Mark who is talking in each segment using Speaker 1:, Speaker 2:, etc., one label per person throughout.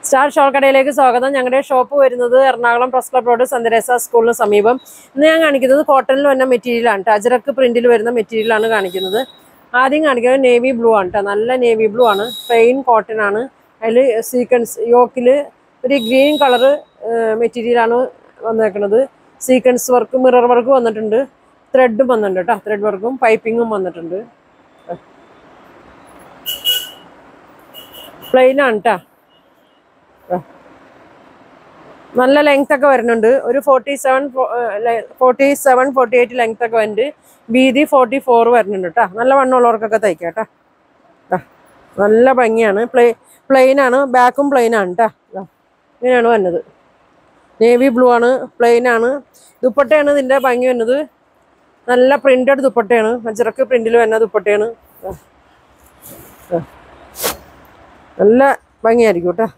Speaker 1: Star shawl കടയിലേക്ക് സ്വാഗതം ഞങ്ങളുടെ ഷോപ്പ് വരുന്നത് എറണാകുളം പ്രസ് ക്ലബ് റോഡ് സന്ദരേസ സ്കൂളിന് സമീപം ഇന്ന് ഞാൻ കാണിക്കുന്നത് കോട്ടണിൽ വരുന്ന മെറ്റീരിയലാണ് കേട്ടോ അജറക്ക് പ്രിന്റിൽ വരുന്ന മെറ്റീരിയലാണ് കാണിക്കുന്നത് ആദ്യം കാണിക്കുന്നത് നേവി ബ്ലൂ ആണ് കേട്ടോ നല്ല നേവി ബ്ലൂ ആണ് പ്ലെയിൻ കോട്ടൺ ആണ് അതിൽ സീക്വൻസ് യോക്കിൽ ഒരു ഗ്രീൻ കളറ് മെറ്റീരിയലാണ് വന്നേക്കുന്നത് സീക്വൻസ് വർക്ക് മിറർ വർക്ക് വന്നിട്ടുണ്ട് ത്രെഡും വന്നിട്ടുണ്ട് കേട്ടോ ത്രെഡ് വർക്കും പൈപ്പിങ്ങും വന്നിട്ടുണ്ട് പ്ലെയിൻ ആണ് കേട്ടോ നല്ല ലെങ്ത് ഒക്കെ വരുന്നുണ്ട് ഒരു forty seven forty seven forty eight length ഒക്കെ വരുന്നുണ്ട് വീതി ഫോർട്ടി ഫോർ വരുന്നുണ്ട് കേട്ടോ നല്ല വണ്ണമുള്ളവർക്കൊക്കെ തയ്ക്കാം കേട്ടോ ദാ, നല്ല ഭംഗിയാണ് പ്ലേ പ്ലെയിൻ ആണ് ബാക്കും പ്ലെയിൻ ആണ് കേട്ടോ ദാ, ഇങ്ങനെയാണ് വരുന്നത് നേവി ബ്ലൂ ആണ് പ്ലെയിൻ ആണ് ദുപ്പട്ടയാണ് ഇതിൻ്റെ ഭംഗി വരുന്നത് നല്ല പ്രിന്റഡ് ദുപ്പട്ടയാണ് അജറക്ക് പ്രിന്റിൽ വരുന്ന ദുപ്പട്ടയാണ് ദാ. ദാ. നല്ല ഭംഗിയായിരിക്കും കേട്ടോ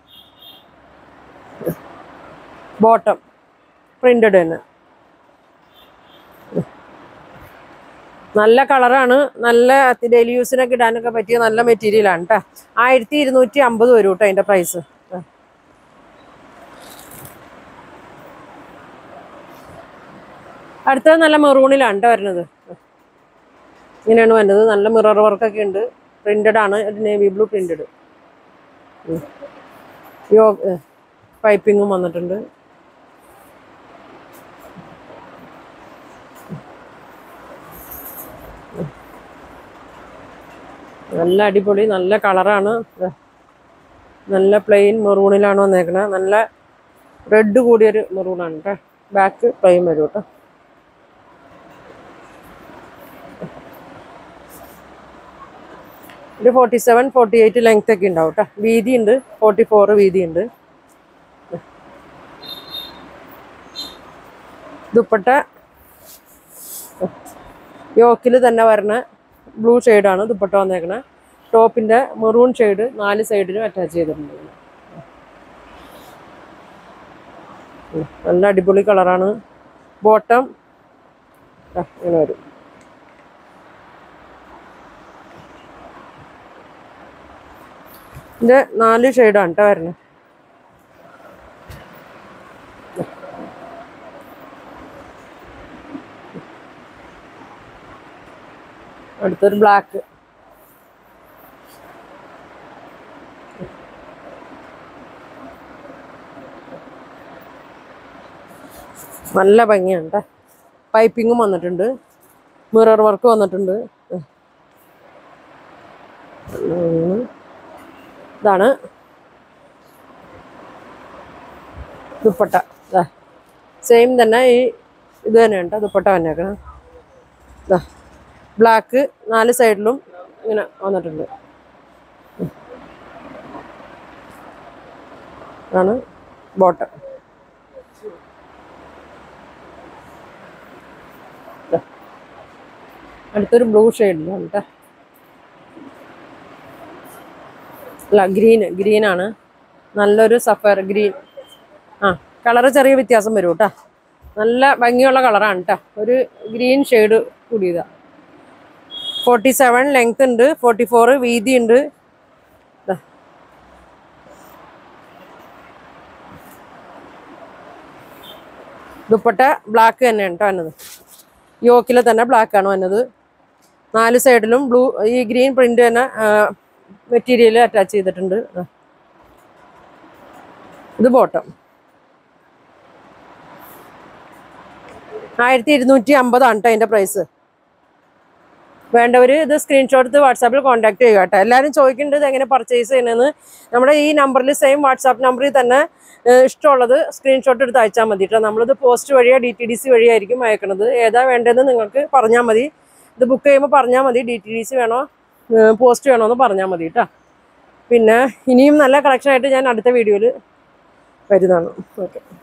Speaker 1: ബോട്ടം പ്രിന്റഡ് തന്നെ നല്ല കളറാണ് നല്ല ഡെയിലി യൂസിനൊക്കെ ഇടാനൊക്കെ പറ്റിയ നല്ല മെറ്റീരിയലാണ് കേട്ടോ ആയിരത്തി ഇരുന്നൂറ്റി അമ്പത് വരും കേട്ടോ അതിൻ്റെ പ്രൈസ് അടുത്തത് നല്ല മെറൂണിലാണ് കേട്ടോ വരുന്നത് ഇങ്ങനെയാണ് വരുന്നത് നല്ല മിറർ വർക്കൊക്കെ ഉണ്ട് പ്രിന്റഡ് ആണ് നേവി ബ്ലൂ പ്രിന്റഡ് യോ പൈപ്പിങ്ങും വന്നിട്ടുണ്ട് നല്ല അടിപൊളി നല്ല കളറാണ് നല്ല പ്ലെയിൻ മെറൂണിലാണ് വന്നേക്കണത് നല്ല റെഡ് കൂടിയൊരു മെറൂണാണ് കേട്ടോ ബാക്ക് പ്ലെയിൻ വരും കേട്ടോ ഒരു forty seven forty eight length ഒക്കെ ഉണ്ടാവും കേട്ടോ വീതി ഉണ്ട് ഫോർട്ടി ഫോർ വീതി ഉണ്ട് ദുപ്പട്ട യോക്കിൽ തന്നെ വരുന്ന ബ്ലൂ ഷെയ്ഡാണ് ദുപ്പട്ട വന്നേക്കണേ ടോപ്പിൻ്റെ മെറൂൺ ഷെയ്ഡ് നാല് സൈഡിലും അറ്റാച്ച് ചെയ്തിട്ടുണ്ട് ഉം, നല്ല അടിപൊളി കളറാണ് ബോട്ടം ഇങ്ങനെ വരും ഇതിൻ്റെ നാല് ഷെയ്ഡാണ് കേട്ടോ വരുന്നത് അടുത്തൊരു ബ്ലാക്ക് നല്ല ഭംഗിയാണ് കേട്ടോ പൈപ്പിങ്ങും വന്നിട്ടുണ്ട് മിറർ വർക്ക് വന്നിട്ടുണ്ട് ഉം. ഇതാണ് ദുപ്പട്ട സെയിം തന്നെ ഈ ഇത് തന്നെയാണ് കേട്ടോ ദുപ്പട്ട വന്നേക്കണം ഇതാ ബ്ലാക്ക് നാല് സൈഡിലും ഇങ്ങനെ വന്നിട്ടുണ്ട് ആണ് ബോട്ടം അടുത്തൊരു ബ്ലൂ ഷെയ്ഡിലാണ് കേട്ടോ അല്ല ഗ്രീൻ ഗ്രീനാണ് നല്ലൊരു സഫയർ ഗ്രീൻ ആ കളറ് ചെറിയ വ്യത്യാസം വരും കേട്ടോ നല്ല ഭംഗിയുള്ള കളറാണ് കേട്ടോ ഒരു ഗ്രീൻ ഷെയ്ഡ് കൂടിയതാണ് ഫോർട്ടി സെവൻ ലെങ്ത് ഉണ്ട് ഫോർട്ടി ഫോർ വീതി ഉണ്ട് ദാ. ദുപ്പട്ട ബ്ലാക്ക് തന്നെയാണ് കേട്ടോ വന്നത് യോക്കിൽ തന്നെ ബ്ലാക്ക് ആണ് വന്നത് നാല് സൈഡിലും ബ്ലൂ ഈ ഗ്രീൻ പ്രിന്റ് തന്നെ മെറ്റീരിയൽ അറ്റാച്ച് ചെയ്തിട്ടുണ്ട് ദാ. ഇത് ബോട്ടം ആയിരത്തി ഇരുന്നൂറ്റി അമ്പതാണ് കേട്ടോ അതിൻ്റെ പ്രൈസ് വേണ്ടവർ ഇത് സ്ക്രീൻഷോട്ട് എടുത്ത് വാട്സാപ്പിൽ കോൺടാക്ട് ചെയ്യുക കേട്ടോ എല്ലാവരും ചോദിക്കേണ്ടത് ഇത് എങ്ങനെ പർച്ചേസ് ചെയ്യണമെന്ന് നമ്മുടെ ഈ നമ്പറിൽ സെയിം വാട്സാപ്പ് നമ്പറിൽ തന്നെ ഏഹ്, ഇഷ്ടമുള്ളത് സ്ക്രീൻഷോട്ട് എടുത്ത് അയച്ചാൽ മതി കേട്ടോ നമ്മളിത് പോസ്റ്റ് വഴിയോ ഡി ടി ഡി സി വഴിയായിരിക്കും അയക്കണത് ഏതാ വേണ്ടതെന്ന് നിങ്ങൾക്ക് പറഞ്ഞാൽ മതി ഇത് ബുക്ക് ചെയ്യുമ്പോൾ പറഞ്ഞാൽ മതി ഡി ടി ഡി സി വേണോ പോസ്റ്റ് വേണോ എന്ന് പറഞ്ഞാൽ മതി കേട്ടോ പിന്നെ ഇനിയും നല്ല കളക്ഷൻ ആയിട്ട് ഞാൻ അടുത്ത വീഡിയോയിൽ വരുന്നതാണ് ഓക്കെ